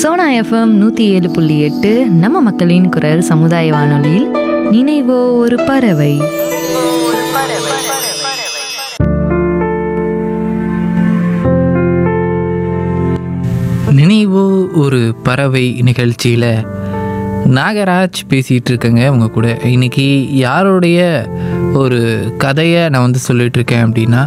Sona FM நூற்றி ஏழு புள்ளி எட்டு நம்ம மக்களின் குரல் சமுதாய வானொலியில் நினைவோ ஒரு பறவை நினைவோ ஒரு பறவை நிகழ்ச்சியில் நாகராஜ் பேசிகிட்டு இருக்கேங்க உங்க கூட இன்னைக்கு யாருடைய ஒரு கதையை நான் வந்து சொல்லிட்டு இருக்கேன் அப்படின்னா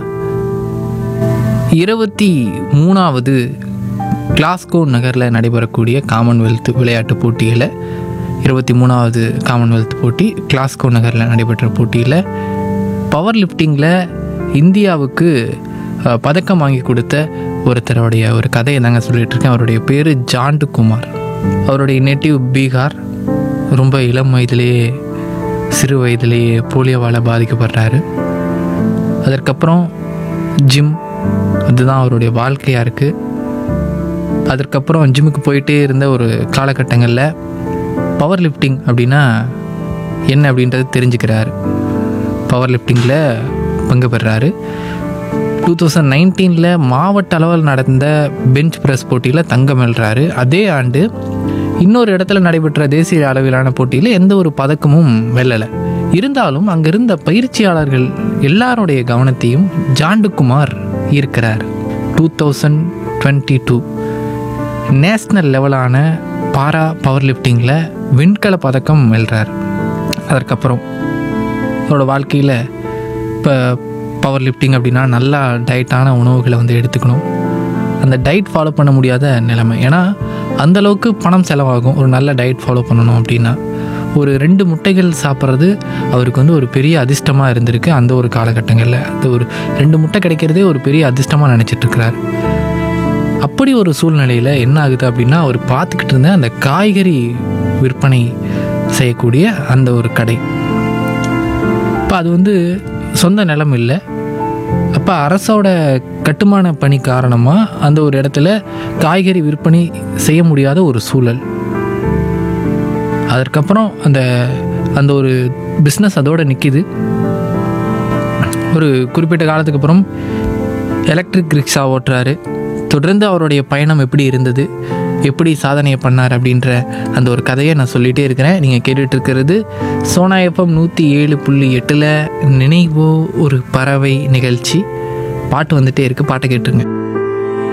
இருபத்தி மூணாவது கிளாஸ்கோ நகரில் நடைபெறக்கூடிய காமன்வெல்த் விளையாட்டு போட்டியில் இருபத்தி மூணாவது காமன்வெல்த் போட்டி கிளாஸ்கோ நகரில் நடைபெற்ற போட்டியில் பவர் லிஃப்டிங்கில் இந்தியாவுக்கு அஹ், பதக்கம் வாங்கி கொடுத்த ஒருத்தருடைய ஒரு கதையை தாங்க சொல்லிட்டு இருக்கேன் அவருடைய பேர் ஜாண்டு குமார் அவருடைய நேட்டிவ் பீகார் ரொம்ப இளம் வயதிலேயே சிறு வயதிலேயே போலியோவால் பாதிக்கப்படுறாரு அதற்கப்புறம் ஜிம் அதுதான் அவருடைய வாழ்க்கையாக இருக்குது அதற்கப்புறம் ஜிம்முக்கு போயிட்டே இருந்த ஒரு காலகட்டங்களில் பவர் லிஃப்டிங் அப்படின்னா என்ன அப்படின்றது தெரிஞ்சுக்கிறாரு பவர் லிஃப்டிங்கில் பங்கு பெறுறாரு டூ தௌசண்ட் நைன்டீனில் மாவட்ட அளவில் நடந்த பெஞ்ச் பிரஸ் போட்டியில் தங்கம் வெல்றாரு அதே ஆண்டு இன்னொரு இடத்துல நடைபெற்ற தேசிய அளவிலான போட்டியில் எந்த ஒரு பதக்கமும் வெல்லலை இருந்தாலும் அங்கே இருந்த பயிற்சியாளர்கள் எல்லாருடைய கவனத்தையும் ஜாண்டுகுமார் ஈர்க்கிறார் two thousand twenty two national லெவலான பாரா பவர் லிஃப்டிங்கில் வெண்கல பதக்கம் வெல்றார் அதற்கப்புறம் அவரோட வாழ்க்கையில் இப்போ பவர் லிஃப்டிங் அப்படின்னா நல்லா டயட்டான உணவுகளை வந்து எடுத்துக்கணும் அந்த டயட் ஃபாலோ பண்ண முடியாத நிலைமை ஏன்னா அந்த அளவுக்கு பணம் செலவாகும் ஒரு நல்ல டயட் ஃபாலோ பண்ணணும் அப்படின்னா ஒரு ரெண்டு முட்டைகள் சாப்பிட்றது அவருக்கு வந்து ஒரு பெரிய அதிர்ஷ்டமாக இருந்திருக்கு அந்த ஒரு காலகட்டங்களில் அந்த ஒரு ரெண்டு முட்டை கிடைக்கிறதே ஒரு பெரிய அதிர்ஷ்டமாக நினச்சிட்டு இருக்கிறார் அப்படி ஒரு சூழ்நிலையில் என்ன ஆகுது அப்படின்னா அவர் பார்த்துக்கிட்டு இருந்த அந்த காய்கறி விற்பனை செய்யக்கூடிய அந்த ஒரு கடை இப்போ அது வந்து சொந்த நிலம் இல்லை அப்போ அரசோட கட்டுமான பணி காரணமாக அந்த ஒரு இடத்துல காய்கறி விற்பனை செய்ய முடியாத ஒரு சூழல் அதற்கப்புறம் அந்த அந்த ஒரு பிஸ்னஸ் அதோட நிற்கிது ஒரு குறிப்பிட்ட காலத்துக்கு அப்புறம் எலக்ட்ரிக் ரிக்ஷா ஓட்டுறாரு தொடர்ந்து அவருடைய பயணம் எப்படி இருந்தது எப்படி சாதனையை பண்ணார் அப்படின்ற அந்த ஒரு கதையை நான் சொல்லிகிட்டே இருக்கிறேன் நீங்கள் கேட்டுட்டு இருக்கிறது சோனா எஃப்எம் நூற்றி ஏழு புள்ளி எட்டில் நினைவோ ஒரு பறவை நிகழ்ச்சி பாட்டு வந்துட்டே இருக்குது பாட்டை கேட்டுருங்க